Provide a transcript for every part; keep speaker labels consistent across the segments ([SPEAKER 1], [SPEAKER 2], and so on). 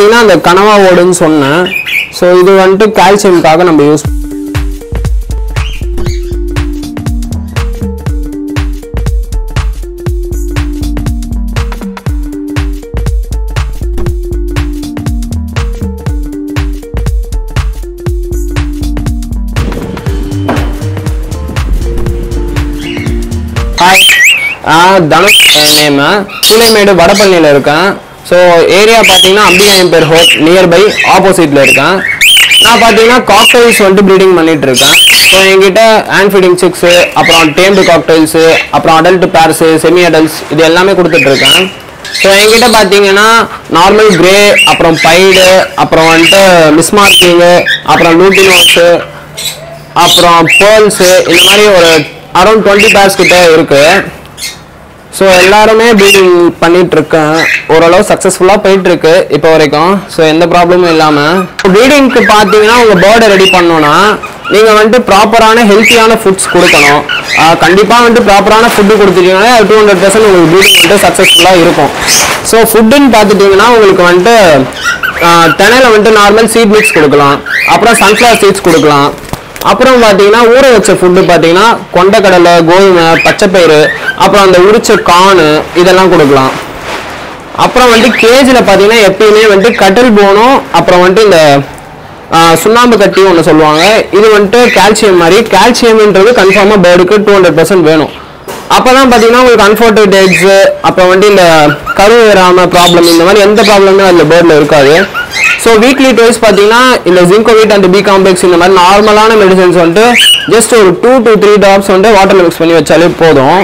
[SPEAKER 1] பார்த்தீங்கன்னா அந்த கனவா ஓடுன்னு சொன்னேன் ஸோ இது வந்துட்டு கால்சியம்காக நம்ம use hi Dhanush name Choolaimedu வடபழனியில் இருக்கேன் ஸோ ஏரியா பார்த்தீங்கன்னா அம்பிகாயம் பேர் ஹோட் நியர்பை ஆப்போசிட்டில் இருக்கேன் நான் பார்த்தீங்கன்னா காக்டைல்ஸ் வந்துட்டு ப்ரீடிங் பண்ணிட்டு இருக்கேன் ஸோ என்கிட்ட ஹேண்ட் ஃபீடிங் சிக்ஸு அப்புறம் டேம்டு காக்டைல்ஸு அப்புறம் அடல்ட் பேர்ஸு செமி அடல்ட்ஸ் இது எல்லாமே கொடுத்துட்ருக்கேன் ஸோ என்கிட்ட பார்த்தீங்கன்னா நார்மல் கிரே அப்புறம் பைடு அப்புறம் வந்துட்டு மிஸ்மார்க்கிங்கு அப்புறம் லூட்டினோஸு அப்புறம் பேர்ல்ஸு இந்த மாதிரி ஒரு அரௌண்ட் டுவெண்ட்டி பேர்ஸ் கிட்ட இருக்கு ஸோ எல்லாருமே ப்ரீடிங் பண்ணிட்டு இருக்கேன் ஓரளவு சக்ஸஸ்ஃபுல்லாக போயிட்டு இருக்கு இப்போ வரைக்கும் ஸோ எந்த ப்ராப்ளமும் இல்லாமல் ப்ரீடிங்க்கு பார்த்தீங்கன்னா உங்கள் பேர்டை ரெடி பண்ணணும்னா நீங்கள் வந்துட்டு ப்ராப்பரான ஹெல்த்தியான ஃபுட்ஸ் கொடுக்கணும் கண்டிப்பாக வந்துட்டு ப்ராப்பரான ஃபுட்டு கொடுத்துட்டீங்கன்னா டூ ஹண்ட்ரட் பர்சன்ட் உங்களுக்கு ப்ரீடிங் வந்துட்டு சக்ஸஸ்ஃபுல்லாக இருக்கும் ஸோ ஃபுட்டுன்னு பார்த்துட்டிங்கன்னா உங்களுக்கு வந்துட்டு தினையில் வந்துட்டு நார்மல் சீட் மிக்ஸ் கொடுக்கலாம் அப்புறம் சன்ஃப்ளவர் சீட்ஸ் கொடுக்கலாம் அப்புறம் பார்த்தீங்கன்னா ஊற வச்ச ஃபுட்டு பார்த்தீங்கன்னா கொண்டக்கடலை கோதுமை பச்சைப்பயிறு அப்புறம் அந்த உரிச்ச கானு இதெல்லாம் கொடுக்கலாம் அப்புறம் வந்துட்டு கேஜில் பார்த்தீங்கன்னா எப்பயுமே வந்துட்டு கட்டில் போனும் அப்புறம் வந்துட்டு இந்த ஆ, சுண்ணாம்பு கட்டி ஒன்று சொல்லுவாங்க இது வந்துட்டு கால்சியம் மாதிரி கால்சியம்ன்றது கன்ஃபார்மாக பேர்டுக்கு டூ ஹண்ட்ரட் பர்சன்ட் வேணும் அப்போ தான் பார்த்தீங்கன்னா உங்களுக்கு அன்ஃபோர்டட் எக்ஸு அப்புறம் வந்துட்டு இந்த கரு ஏறாம ப்ராப்ளம் இந்த மாதிரி எந்த ப்ராப்ளமும் அதில் பேர்டில் இருக்காது ஸோ வீக்லி டுவைஸ் பார்த்தீங்கன்னா இந்த ஜிங்கோவிட் அண்ட் பி காம்ப்ளெக்ஸ் இந்த மாதிரி நார்மலான மெடிசன்ஸ் வந்துட்டு ஜஸ்ட் ஒரு டூ to த்ரீ ட்ராப்ஸ் வந்துட்டு வாட்டரில் மிக்ஸ் பண்ணி வச்சாலே போதும்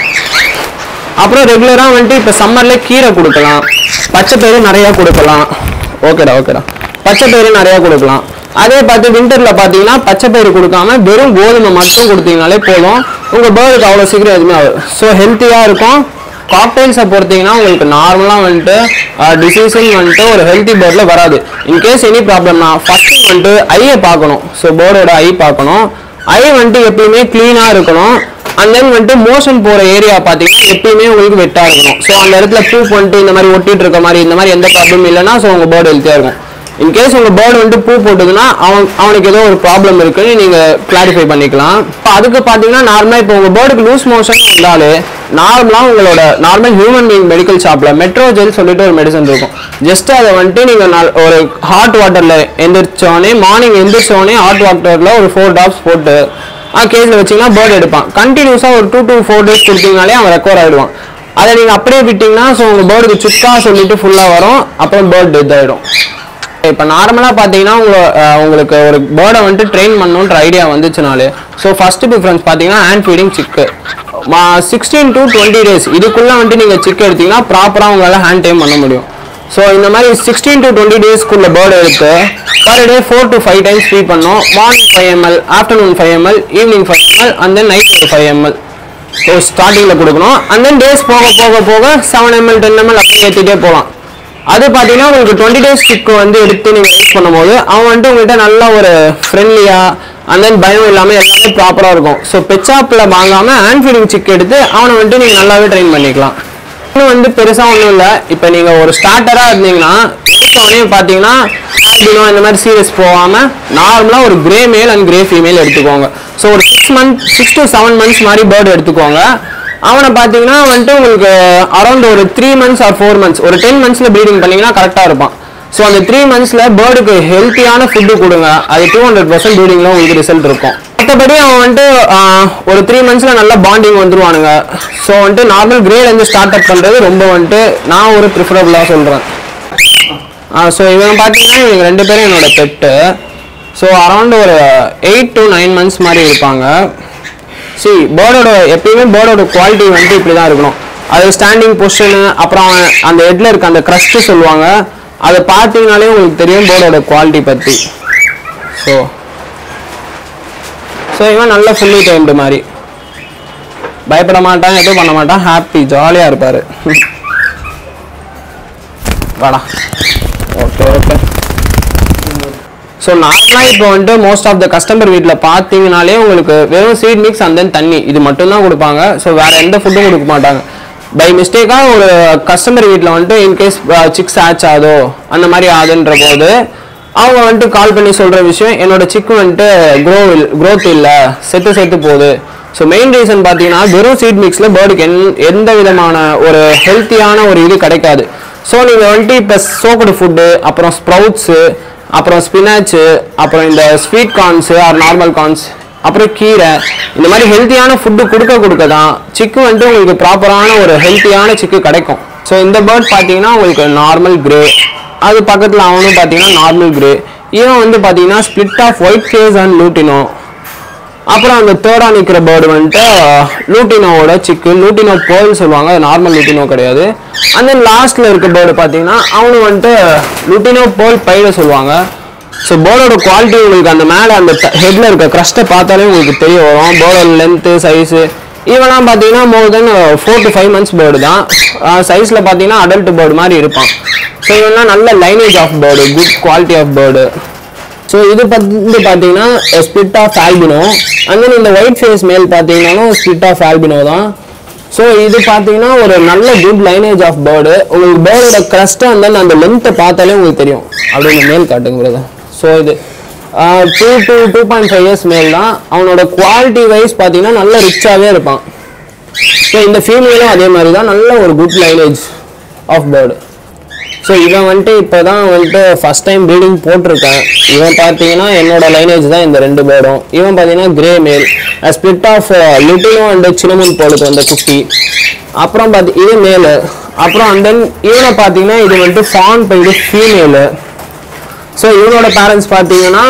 [SPEAKER 1] அப்புறம் ரெகுலராக வந்துட்டு இப்போ சம்மரில் கீரை கொடுக்கலாம் பச்சை பயிறு நிறையா கொடுக்கலாம் ஓகேடா ஓகேடா பச்சை பயிறு நிறையா கொடுக்கலாம் அதே பார்த்து விண்டரில் பார்த்தீங்கன்னா பச்சை பயிறு கொடுக்காம வெறும் கோதுமை மட்டும் கொடுத்தீங்கனாலே போதும் உங்கள் பேர்டுக்கு அவ்வளோ சீக்கிரம் எதுவுமே ஆகும் ஸோ ஹெல்த்தியாக இருக்கும் காக்டைல்ஸை பொறுத்தீங்கன்னா உங்களுக்கு நார்மலாக வந்துட்டு டிசீஸும் வந்துட்டு ஒரு ஹெல்த்தி பேர்டில் வராது இன்கேஸ் எனி ப்ராப்ளம்னா ஃபஸ்ட்டு வந்துட்டு ஐயை பார்க்கணும் ஸோ பேர்டோட ஐ பார்க்கணும் ஐ வந்துட்டு எப்பயுமே க்ளீனாக இருக்கணும் அண்ட் தென் வந்துட்டு மோஷன் போகிற ஏரியா பார்த்தீங்கன்னா எப்பயுமே உங்களுக்கு வெட்டாக இருக்கணும் ஸோ அந்த இடத்துல பூ வந்துட்டு இந்த மாதிரி ஒட்டிட்டு இருக்க மாதிரி இந்த மாதிரி எந்த ப்ராப்ளமும் இல்லைன்னா ஸோ உங்கள் பேர்டு ஹெல்த்தியாக இருக்கும் இன்கேஸ் உங்கள் பேர்டு வந்துட்டு பூ போட்டுதுன்னா அவன் அவனுக்கு ஏதோ ஒரு ப்ராப்ளம் இருக்குன்னு நீங்கள் கிளாரிஃபை பண்ணிக்கலாம் இப்போ அதுக்கு பார்த்தீங்கன்னா நார்மலாக இப்போ உங்கள் பேர்டுக்கு லூஸ் மோஷன் வந்தாலே நார்மலாக உங்களோட நார்மல் ஹியூமன் பீங் மெடிக்கல் ஷாப்பில் மெட்ரோஜெல் சொல்லிட்டு ஒரு மெடிசன் இருக்கும் ஜஸ்ட் அதை வந்துட்டு நீங்கள் ஒரு ஹாட் வாட்டரில் எந்திரிச்சோடனே மார்னிங் எந்திரிச்சோடனே ஹாட் வாட்டரில் ஒரு ஃபோர் டாப்ஸ் போட்டு கேஸில் வச்சிங்கன்னா பேர்டு எடுப்பான் கண்டினியூஸாக ஒரு டூ to ஃபோர் டேஸ் கொடுத்தீங்கனாலே அவன் ரெக்கவர் ஆகிடுவான் அதை நீங்கள் அப்படியே விட்டிங்கன்னா ஸோ உங்கள் பேர்டுக்கு சுக்கா சொல்லிட்டு ஃபுல்லாக வரும் அப்புறம் பேர்ட் டெத் ஆகிடும் இப்போ நார்மலாக பார்த்தீங்கன்னா உங்க அஹ், உங்களுக்கு ஒரு பேர்டை வந்துட்டு ட்ரெயின் பண்ணணுன்ற ஐடியா வந்துச்சுனாலே ஸோ ஃபர்ஸ்ட் ப்ரிஃபரன்ஸ் பார்த்தீங்கன்னா hand feeding chick sixteen to twenty days இதுக்குள்ளே வந்துட்டு நீங்கள் சிக் எடுத்தீங்கன்னா ப்ராப்பராக உங்களால் ஹேண்ட் டைம் பண்ண முடியும் ஸோ இந்த மாதிரி சிக்ஸ்டீன் to டுவெண்ட்டி டேஸ்க்குள்ள பேர்டு எடுத்து per day four to five times feed பண்ணோம் morning five ML afternoon five ML evening five ML and then night ஒரு ஃபைவ் எம்எல் ஸோ ஸ்டார்டிங்கில் கொடுக்கணும் அண்ட் தென் டேஸ் போக போக போக செவன் எம்எல் டென் எம்எல் அப்படியே ஏற்றிட்டே போகலாம் அது பார்த்தீங்கன்னா உங்களுக்கு டுவெண்ட்டி டேஸ் சிக்கு வந்து எடுத்து நீங்கள் ரைஸ் பண்ணும்போது அவன் வந்துட்டு உங்கள்கிட்ட நல்ல ஒரு ஃப்ரெண்ட்லியாக அண்ட் தென் பயம் இல்லாமல் எல்லாமே ப்ராப்பராக இருக்கும் ஸோ பெச்சாப்பில் வாங்காமல் ஹேண்ட் ஃபீடிங் சிக் எடுத்து அவனை வந்துட்டு நீங்கள் நல்லாவே ட்ரெயின் பண்ணிக்கலாம் இன்னும் வந்து பெருசாக ஒன்றும் இல்லை இப்போ நீங்கள் ஒரு ஸ்டார்டராக இருந்தீங்கன்னா எடுத்தோடனே பார்த்தீங்கன்னா ஆல்பினோ இந்த மாதிரி சீரியஸ் போகாமல் நார்மலாக ஒரு grey male and grey female எடுத்துக்கோங்க ஸோ ஒரு six month six to seven months மாதிரி பேர்டு எடுத்துக்கோங்க அவனை பார்த்தீங்கன்னா வந்துட்டு உங்களுக்கு அரௌண்ட் ஒரு three months or four months ஒரு டென் மந்த்ஸில் ப்ரீடிங் பண்ணீங்கன்னா கரெக்டாக இருப்பான் ஸோ அந்த த்ரீ மந்த்ஸில் பேர்டுக்கு ஹெல்த்தியான ஃபுட்டு கொடுங்க அது டூ ஹண்ட்ரட் பர்சன்ட் ப்ரீடிங்கில் உங்களுக்கு ரிசல்ட் இருக்கும் மற்றபடி அவன் வந்துட்டு ஆஹ், ஒரு த்ரீ மந்த்ஸில் நல்ல பாண்டிங் வந்துருவானுங்க ஸோ வந்துட்டு நார்மல் கிரேட்லேருந்து ஸ்டார்ட் அப் பண்ணுறது ரொம்ப வந்துட்டு நான் ஒரு ப்ரிஃபரபுளாக சொல்கிறேன் ஸோ இவங்க பார்த்தீங்கன்னா இவங்க ரெண்டு பேரும் என்னோட பெட்டு ஸோ அரௌண்ட் ஒரு எயிட் to நைன் மந்த்ஸ் மாதிரி இருப்பாங்க சி பேர்டோட எப்பயுமே பேர்டோட குவாலிட்டி வந்துட்டு இப்படி தான் இருக்கணும் அது ஸ்டாண்டிங் பொசிஷனு அப்புறம் அந்த ஹெட்ல இருக்க அந்த க்ரஸ்ட்டு சொல்லுவாங்க அதை பார்த்தீங்கனாலே உங்களுக்கு தெரியும் பேர்டோட குவாலிட்டி பற்றி ஸோ ஸோ இவன் நல்ல ஃபுல்லி டைம்டு மாதிரி பயப்பட மாட்டான் எதுவும் பண்ண மாட்டான் ஹாப்பி ஜாலியாக இருப்பார் வாடா ஓகே ஓகே ஸோ நார்மலாக இப்போ வந்துட்டு மோஸ்ட் ஆஃப் த கஸ்டமர் வீட்டில் பார்த்தீங்கனாலே உங்களுக்கு வெறும் சீட் மிக்ஸ் அண்ட் தென் தண்ணி இது மட்டும்தான் கொடுப்பாங்க ஸோ வேற எந்த ஃபுட்டும் கொடுக்க மாட்டாங்க பை மிஸ்டேக்காக ஒரு கஸ்டமர் வீட்டில் வந்துட்டு இன்கேஸ் சிக்ஸ் ஆச் ஆகுதோ அந்த மாதிரி ஆகுதுன்ற போது அவங்க வந்துட்டு கால் பண்ணி சொல்கிற விஷயம் என்னோட சிக்கு வந்துட்டு க்ரோ க்ரோத் இல்லை செத்து செத்து போகுது ஸோ மெயின் ரீசன் பார்த்தீங்கன்னா வெறும் சீட் மிக்ஸில் பேர்டுக்கு எந் எந்த விதமான ஒரு ஹெல்த்தியான ஒரு இது கிடைக்காது ஸோ நீங்கள் வந்துட்டு இப்போ சோக்கடு ஃபுட்டு அப்புறம் ஸ்ப்ரவுட்ஸு அப்புறம் ஸ்பினாச்சு அப்புறம் இந்த sweet corns or normal corns அப்புறம் கீரை இந்த மாதிரி ஹெல்த்தியான ஃபுட்டு கொடுக்க கொடுக்க தான் சிக்கு வந்துட்டு உங்களுக்கு ப்ராப்பரான ஒரு ஹெல்த்தியான சிக்கு கிடைக்கும் ஸோ இந்த பேர்ட் பார்த்தீங்கன்னா உங்களுக்கு நார்மல் கிரே அது பக்கத்தில் அவனும் பார்த்தீங்கன்னா நார்மல் கிரே இவன் வந்து பார்த்தீங்கன்னா split of white face and lutino அப்புறம் அந்த தேர்டா நிற்கிற பேர்டு வந்துட்டு லூட்டினோவோட சிக்கு லூட்டினோ போல் சொல்லுவாங்க அது நார்மல் லூட்டினோ கிடையாது அண்ட் தென் லாஸ்ட்ல இருக்க பேர்டு பார்த்தீங்கன்னா அவனு வந்துட்டு லூட்டினோ போல் பைட சொல்லுவாங்க ஸோ பேர்டோட குவாலிட்டி உங்களுக்கு அந்த மேலே அந்த ஹெட்ல இருக்க க்ரஸ்ட்டை பார்த்தாலே உங்களுக்கு தெரிய வரும் பேர்டோட லென்த்து சைஸு இவெல்லாம் பார்த்தீங்கன்னா more then four to five months bird தான் சைஸில் பார்த்தீங்கன்னா அடல்ட் பேர்டு மாதிரி இருப்பான் ஸோ இவன்லாம் நல்ல lineage of bird good quality of bird so இது வந்து பார்த்தீங்கன்னா split of albino and then இந்த ஒயிட் ஃபேஸ் மேல் பார்த்தீங்கன்னாலும் ஸ்பிட் ஆஃப் ஆல்பினோ தான் ஸோ இது பார்த்தீங்கன்னா ஒரு நல்ல குட் லைனேஜ் ஆஃப் பேர்டு உங்களுக்கு பேர்டோட க்ரஸ்ட்டை அண்ட் தென் அந்த லென்த்தை பார்த்தாலே உங்களுக்கு தெரியும் அப்படியே இந்த மேல் காட்டுங்க பிரதர் ஸோ இது two two two point five years மேல் தான் அவனோட குவாலிட்டி வைஸ் பார்த்தீங்கன்னா நல்ல ரிச்சாகவே இருப்பான் ஸோ இந்த ஃபீமேலும் அதே மாதிரி தான் நல்ல ஒரு good lineage of bird so இவன் வந்துட்டு இப்போ தான் வந்துட்டு ஃபஸ்ட் டைம் ப்ரீடிங் போட்டிருக்கேன் இவன் பார்த்தீங்கன்னா என்னோட லைனேஜ் தான் இந்த ரெண்டு பேரும் இவன் பார்த்தீங்கன்னா கிரே மேல் ஸ்பிளிட் ஆஃப் லிட்டிலும் அண்ட் சின்னமுன் போலுக்கு வந்த குட்டி அப்புறம் பார்த்தி இது மேலு அப்புறம் அண்ட் தென் இவனை பார்த்தீங்கன்னா இது வந்துட்டு ஃபான் பைடு ஃபீமேலு ஸோ இவனோட பேரண்ட்ஸ் பார்த்தீங்கன்னா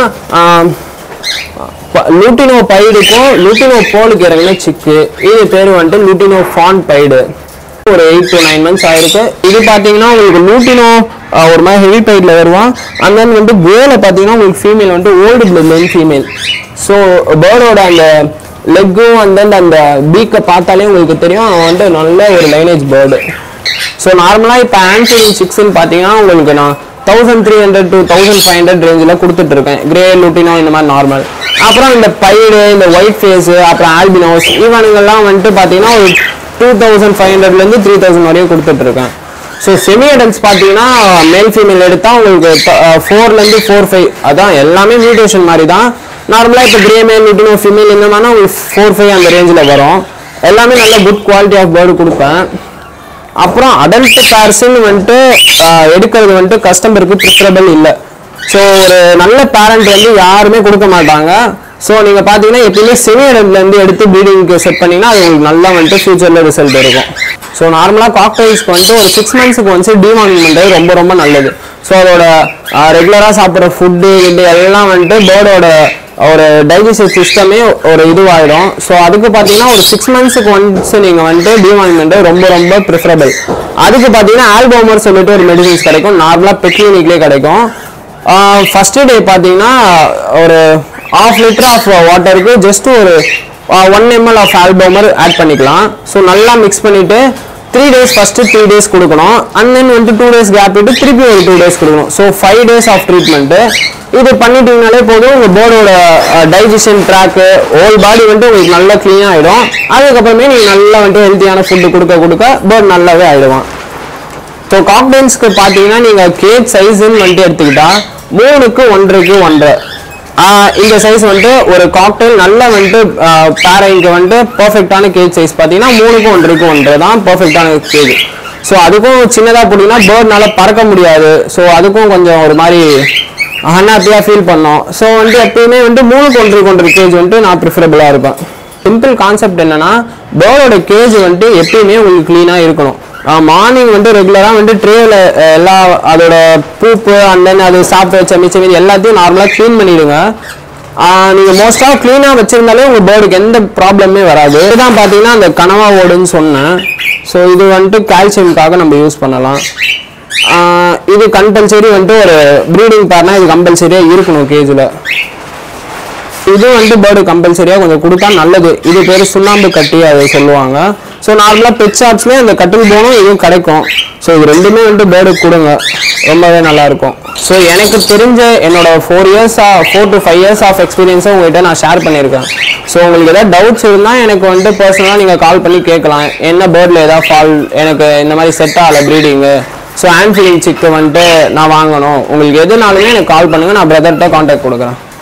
[SPEAKER 1] லூட்டினோ பைடுக்கும் லூட்டினோ போலுக்கு இறங்கின சிக்கு இது பேர் வந்துட்டு லூட்டினோ ஃபான் பைடு ஒரு எயிட் டு நைன் மந்த்ஸ் ஆயிருக்கு இது பார்த்தீங்கன்னா உங்களுக்கு லூட்டினோ ஆஹ், ஒரு மாதிரி ஹெவி பைடில் வருவான் அண்ட் தென் வந்து கோல பார்த்தீங்கன்னா உங்களுக்கு ஃபீமேல் வந்துட்டு old blood men female so பேர்டோட அந்த லெக்கும் அண்ட் தென் அந்த பீக்கை பார்த்தாலே உங்களுக்கு தெரியும் அவன் வந்து நல்ல ஒரு லைனேஜ் பேர்டு ஸோ நார்மலாக இப்போ ஆன்சரி சிக்ஸ்ன்னு பார்த்தீங்கன்னா உங்களுக்கு நான் thousand three hundred to thousand five hundred ரேஞ்சில் கொடுத்துட்டு இருக்கேன் கிரே லூட்டினோ இந்த மாதிரி நார்மல் அப்புறம் இந்த பைடு இந்த ஒயிட் ஃபேஸு அப்புறம் ஆல்பினோஸ் இவனுங்கெல்லாம் வந்துட்டு பார்த்தீங்கன்னா ஒரு டூ தௌசண்ட் ஃபைவ் ஹண்ட்ரட்லேருந்து த்ரீ தௌசண்ட் வரையும் கொடுத்துட்டு இருக்கேன் ஸோ செமி அடல்ட்ஸ் பார்த்தீங்கன்னா மேல் ஃபீமேல் எடுத்தால் உங்களுக்கு ஃபோர்லேருந்து ஃபோர் ஃபைவ் அதான் எல்லாமே மியூட்டேஷன் மாதிரி தான் நார்மலாக இப்போ கிரே மேல் லூட்டினோ ஃபீமேல் இந்த மாதிரினா உங்களுக்கு ஃபோர் ஃபைவ் அந்த ரேஞ்சில் வரும் எல்லாமே நல்ல குட் குவாலிட்டி ஆஃப் பேர்டு கொடுப்பேன் அப்புறம் அடல்ட் பேர்ஸ்ன்னு வந்துட்டு ஆஹ், எடுக்கிறது வந்துட்டு கஸ்டமருக்கு ப்ரிஃபரபிள் இல்லை ஸோ ஒரு நல்ல பேரண்ட் வந்து யாருமே கொடுக்க மாட்டாங்க ஸோ நீங்கள் பார்த்தீங்கன்னா எப்பயுமே செமி இருந்து எடுத்து ப்ரீடிங்க்கு செட் பண்ணீங்கன்னா அது உங்களுக்கு நல்லா வந்துட்டு ஃபியூச்சரில் ரிசல்ட் இருக்கும் ஸோ நார்மலாக காக்டைல்ஸ்க்கு வந்துட்டு ஒரு சிக்ஸ் மந்த்ஸுக்கு வந்து டிமார்னிங் பண்ணுறது ரொம்ப ரொம்ப நல்லது ஸோ அதோட ரெகுலராக சாப்பிட்ற ஃபுட்டு இது எல்லாம் வந்துட்டு பேர்டோட ஒரு டைஜஸ்டிவ் சிஸ்டமே ஒரு இதுவாயிடும் ஸோ அதுக்கு பார்த்தீங்கன்னா ஒரு சிக்ஸ் மந்த்ஸுக்கு ஒன்ஸ் நீங்கள் வந்துட்டு டிவாயின்மெண்ட் ரொம்ப ரொம்ப ப்ரிஃபரபிள் அதுக்கு பார்த்தீங்கன்னா ஆல்போமர் சொல்லிட்டு ஒரு மெடிசின்ஸ் கிடைக்கும் நார்மலாக பெட் கிளினிக்லேயே கிடைக்கும் ஃபஸ்ட்டு டே பார்த்தீங்கன்னா ஒரு ஆஃப் லிட்டர் ஆஃப் வாட்டருக்கு ஜஸ்ட் ஒரு ஒன் எம்எல் ஆஃப் ஆல்போமர் ஆட் பண்ணிக்கலாம் ஸோ நல்லா மிக்ஸ் பண்ணிவிட்டு three days first three days கொடுக்கணும் அண்ட் தென் வந்துட்டு டூ டேஸ் கேப் விட்டு திருப்பி ஒரு டூ டேஸ் கொடுக்கணும் so five days of treatment இது பண்ணிட்டீங்கனாலே போதும் உங்கள் பேர்டோட டைஜஷன் ட்ராக்கு ஹோல் பாடி வந்துட்டு உங்களுக்கு நல்லா க்ளீன் ஆகிடும் அதுக்கப்புறமே நீங்கள் நல்லா வந்துட்டு ஹெல்த்தியான ஃபுட்டு கொடுக்க கொடுக்க பேர்ட் நல்லாவே ஆகிடுவான் ஸோ காக்டெயில்ஸ்க்கு பார்த்தீங்கன்னா நீங்கள் கேக் சைஸ்ன்னு வந்துட்டு எடுத்துக்கிட்டா மூணுக்கு ஒன்றுக்கு ஒன்றரை ஆஹ் இந்த சைஸ் வந்துட்டு ஒரு காக்டெயில் நல்லா வந்துட்டு பேரைக்கு வந்துட்டு பர்ஃபெக்டான கேக் சைஸ் பார்த்தீங்கன்னா மூணுக்கு ஒன்றுக்கு ஒன்றரை தான் பர்ஃபெக்டான கேக் ஸோ அதுக்கும் சின்னதாக போட்டிங்கன்னா பேர்ட்னால பறக்க முடியாது ஸோ அதுக்கும் கொஞ்சம் ஒரு மாதிரி அன்ஹாப்பியாக ஃபீல் பண்ணோம் ஸோ வந்துட்டு எப்பயுமே வந்துட்டு மூணுக்கு ஒன்றுக்கு ஒன்றரை கேஜ் வந்துட்டு நான் ப்ரிஃபரபிளாக இருப்பேன் சிம்பிள் கான்செப்ட் என்னன்னா பேர்டோட கேஜ் வந்துட்டு எப்பயுமே உங்களுக்கு க்ளீனாக இருக்கணும் மார்னிங் வந்து ரெகுலராக வந்து ட்ரேவில் எல்லா அதோட பூப்பு அண்ட் தென் அது சாப்பிட்டு வச்ச மிச்சம் மீதி எல்லாத்தையும் நார்மலாக க்ளீன் பண்ணிடுங்க நீங்கள் மோஸ்ட்டாக க்ளீனாக வச்சுருந்தாலே உங்கள் பேர்டுக்கு எந்த ப்ராப்ளமே வராது இதுதான் பார்த்தீங்கன்னா அந்த கனவா ஓடுன்னு சொன்னேன் ஸோ இது வந்துட்டு கால்சியம்காக நம்ம யூஸ் பண்ணலாம் ஆஹ் இது கம்பல்சரி வந்துட்டு ஒரு ப்ரீடிங் பேர்னா இது கம்பல்சரியாக இருக்கணும் கேஜில் இது வந்து பேர்டு கம்பல்சரியாக கொஞ்சம் கொடுத்தா நல்லது இது பேர் சுண்ணாம்பு கட்டி அதை சொல்லுவாங்க ஸோ நார்மலாக பெட் ஷாப்ஸ்லேயே அந்த கட்டில் போனும் இதுவும் கிடைக்கும் ஸோ இது ரெண்டுமே வந்துட்டு பேர்டுக்கு கொடுங்க ரொம்பவே நல்லா இருக்கும் ஸோ எனக்கு தெரிஞ்ச என்னோட four years four to five years of எக்ஸ்பீரியன்ஸை உங்ககிட்ட நான் ஷேர் பண்ணியிருக்கேன் ஸோ உங்களுக்கு ஏதாவது டவுட்ஸ் இருந்தால் எனக்கு வந்துட்டு பர்சனலாக நீங்கள் கால் பண்ணி கேட்கலாம் என்ன பேர்டில் ஏதாவது ஃபால் எனக்கு இந்த மாதிரி செட் ஆகலை ப்ரீடிங்கு ஸோ ஆன்ஃபீலிங் சிக்கு வந்துட்டு நான் வாங்கணும் உங்களுக்கு எதுனாலுமே எனக்கு கால் பண்ணுங்கள் நான் பிரதர்கிட்ட காண்டாக்ட் கொடுக்குறேன்